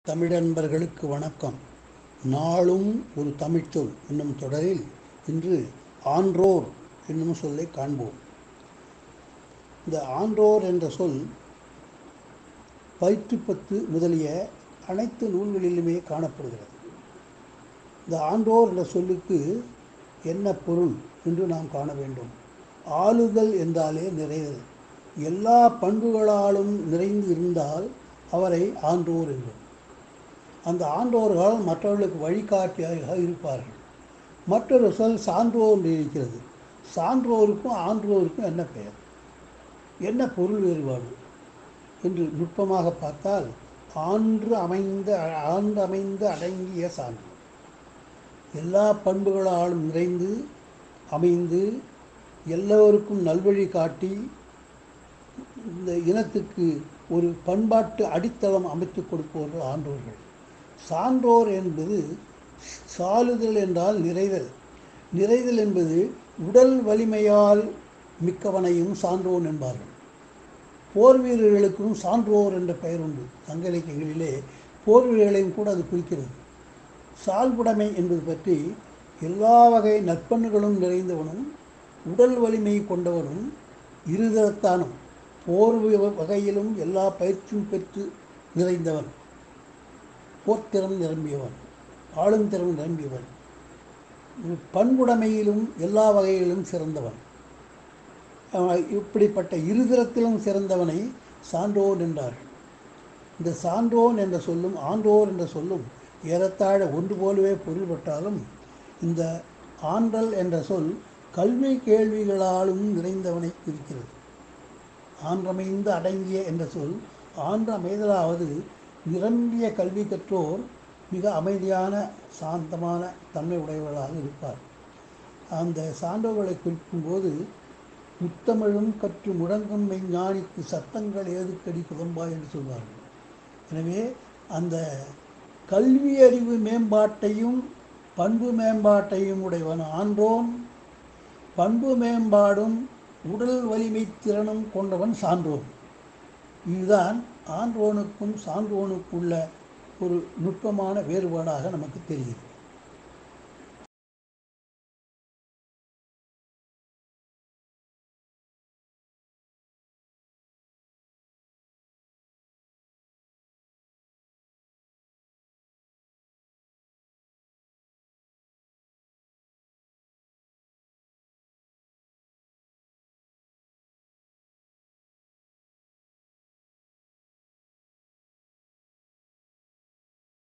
தமிழன்பர்களுக்கு வணக்கம் நாளும் ஒரு தமிழ்ச்சொல் என்னும் தொடரில் இன்று ஆன்றோர் என்னும் சொல்லை காண்போம் இந்த ஆன்றோர் என்ற சொல் பயிற்றுப்பத்து முதலிய அனைத்து நூல்களிலுமே காணப்படுகிறது இந்த ஆன்றோர் என்ற சொல்லுக்கு என்ன பொருள் என்று நாம் காண வேண்டும் ஆளுதல் என்றாலே நிறைதல் எல்லா பண்புகளாலும் நிறைந்து இருந்தால் அவரை ஆன்றோர் என்போம் அந்த ஆன்றோர்கள் மற்றவர்களுக்கு வழிகாட்டியாக இருப்பார்கள் மற்றொரு சொல் சான்றோர் என்று இருக்கிறது சான்றோருக்கும் ஆன்றோருக்கும் என்ன பெயர் என்ன பொருள் வேறுபாடு என்று நுட்பமாக பார்த்தால் ஆன்று அமைந்த ஆண்டு அமைந்த அடங்கிய சான்று எல்லா பண்புகளாலும் நிறைந்து அமைந்து எல்லோருக்கும் நல்வழி காட்டி இந்த இனத்துக்கு ஒரு பண்பாட்டு அடித்தளம் அமைத்து கொடுப்பவர்கள் ஆன்றோர்கள் சான்றோர் என்பது சாலுதல் என்றால் நிறைதல் நிறைதல் என்பது உடல் வலிமையால் மிக்கவனையும் சான்றோன் என்பார்கள் போர் வீரர்களுக்கும் சான்றோர் என்ற பெயர் உண்டு சங்க இலக்கியங்களிலே போர் வீரர்களையும் கூட அது குறிக்கிறது சால்புடைமை என்பது பற்றி எல்லா வகை நற்பண்புகளும் நிறைந்தவனும் உடல் வலிமை கொண்டவனும் இருதரத்தானும் போர் வகையிலும் எல்லா பயிற்சியும் பெற்று நிறைந்தவன் போர்த்திறம் நிரம்பியவன் ஆளும் திறம் நிரம்பியவன் பண்புடைமையிலும் எல்லா வகையிலும் சிறந்தவன் இப்படிப்பட்ட இருதரத்திலும் சிறந்தவனை சான்றோன் என்றார்கள் இந்த சான்றோன் என்ற சொல்லும் ஆன்றோர் என்ற சொல்லும் ஏறத்தாழ ஒன்று போலவே பொருள்பட்டாலும் இந்த ஆன்றல் என்ற சொல் கல்வி கேள்விகளாலும் நிறைந்தவனை குறிக்கிறது ஆன்றமைந்து அடங்கிய என்ற சொல் ஆன்ற அமைதலாவது நிரம்பிய கல்வி கற்றோர் மிக அமைதியான சாந்தமான தன்மை உடையவர்களாக இருப்பார் அந்த சான்றோர்களை குறிக்கும்போது முத்தமிழும் கற்று முழங்கும் மெஞ்ஞானிக்கு சத்தங்கள் ஏதுக்கடி குதம்பா என்று சொல்வார்கள் எனவே அந்த கல்வி அறிவு மேம்பாட்டையும் பண்பு மேம்பாட்டையும் உடையவன் ஆன்றோன் பண்பு மேம்பாடும் உடல் வலிமை திறனும் கொண்டவன் சான்றோன் இதுதான் ஆன்றோனுக்கும் சான்றோனுக்குள்ள ஒரு நுட்பமான வேறுபாடாக நமக்கு தெரிகிறது